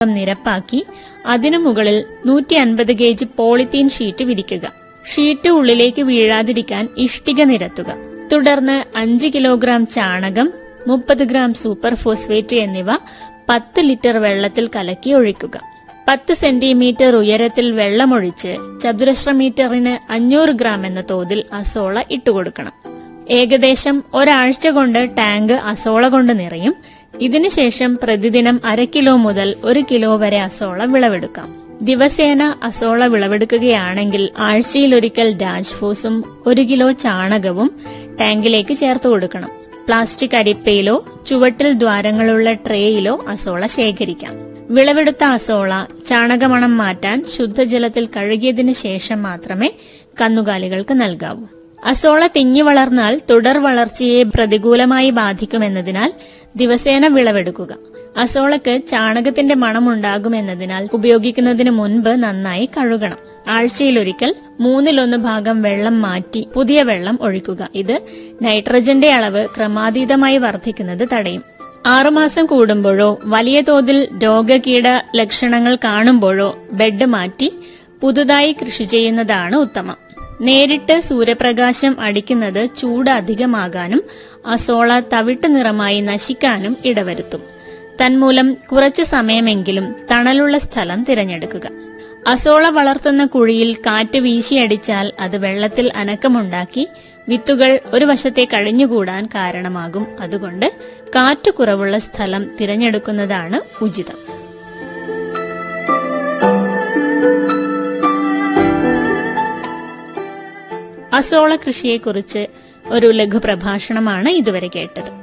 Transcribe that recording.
നിരപ്പാക്കി അതിനു മുകളിൽ നൂറ്റി അൻപത് ഗേജ് പോളിത്തീൻ ഷീറ്റ് വിരിക്കുക ഷീറ്റ് ഉള്ളിലേക്ക് വീഴാതിരിക്കാൻ ഇഷ്ടിക നിരത്തുക തുടർന്ന് അഞ്ച് കിലോഗ്രാം ചാണകം മുപ്പത് ഗ്രാം സൂപ്പർ ഫോസ്ഫേറ്റ് എന്നിവ പത്ത് ലിറ്റർ വെള്ളത്തിൽ കലക്കി ഒഴിക്കുക പത്ത് സെന്റിമീറ്റർ ഉയരത്തിൽ വെള്ളമൊഴിച്ച് ചതുരശ്ര മീറ്ററിന് അഞ്ഞൂറ് ഗ്രാം എന്ന തോതിൽ അസോള ഇട്ടുകൊടുക്കണം ഏകദേശം ഒരാഴ്ച കൊണ്ട് ടാങ്ക് അസോള കൊണ്ട് നിറയും ഇതിനുശേഷം പ്രതിദിനം അര കിലോ മുതൽ ഒരു കിലോ വരെ അസോള വിളവെടുക്കാം ദിവസേന അസോള വിളവെടുക്കുകയാണെങ്കിൽ ആഴ്ചയിലൊരിക്കൽ ഡാജ്ഫോസും ഒരു കിലോ ചാണകവും ടാങ്കിലേക്ക് ചേർത്ത് കൊടുക്കണം പ്ലാസ്റ്റിക് അരിപ്പയിലോ ചുവട്ടിൽ ദ്വാരങ്ങളുള്ള ട്രേയിലോ അസോള ശേഖരിക്കാം വിളവെടുത്ത അസോള ചാണകമണം മാറ്റാൻ ശുദ്ധജലത്തിൽ കഴുകിയതിനു ശേഷം മാത്രമേ കന്നുകാലികൾക്ക് നൽകാവൂ അസോള തിങ്ങി വളർന്നാൽ തുടർ വളർച്ചയെ പ്രതികൂലമായി ബാധിക്കുമെന്നതിനാൽ ദിവസേന വിളവെടുക്കുക അസോളക്ക് ചാണകത്തിന്റെ മണമുണ്ടാകുമെന്നതിനാൽ ഉപയോഗിക്കുന്നതിന് മുൻപ് നന്നായി കഴുകണം ആഴ്ചയിലൊരിക്കൽ മൂന്നിലൊന്ന് ഭാഗം വെള്ളം മാറ്റി പുതിയ വെള്ളം ഒഴിക്കുക ഇത് നൈട്രജന്റെ അളവ് ക്രമാതീതമായി വർദ്ധിക്കുന്നത് തടയും ആറുമാസം കൂടുമ്പോഴോ വലിയ തോതിൽ രോഗകീട ലക്ഷണങ്ങൾ കാണുമ്പോഴോ ബെഡ് മാറ്റി പുതുതായി കൃഷി ചെയ്യുന്നതാണ് ഉത്തമം നേരിട്ട് സൂര്യപ്രകാശം അടിക്കുന്നത് ചൂട് അധികമാകാനും അസോള തവിട്ട് നിറമായി നശിക്കാനും ഇടവരുത്തും തന്മൂലം കുറച്ചു സമയമെങ്കിലും തണലുള്ള സ്ഥലം തിരഞ്ഞെടുക്കുക അസോള വളർത്തുന്ന കുഴിയിൽ കാറ്റ് വീശിയടിച്ചാൽ അത് വെള്ളത്തിൽ അനക്കമുണ്ടാക്കി വിത്തുകൾ ഒരു വശത്തെ കഴിഞ്ഞുകൂടാൻ കാരണമാകും അതുകൊണ്ട് കാറ്റ് കുറവുള്ള സ്ഥലം തിരഞ്ഞെടുക്കുന്നതാണ് ഉചിതം അസോള കൃഷിയെക്കുറിച്ച് ഒരു ലഘുപ്രഭാഷണമാണ് ഇതുവരെ കേട്ടത്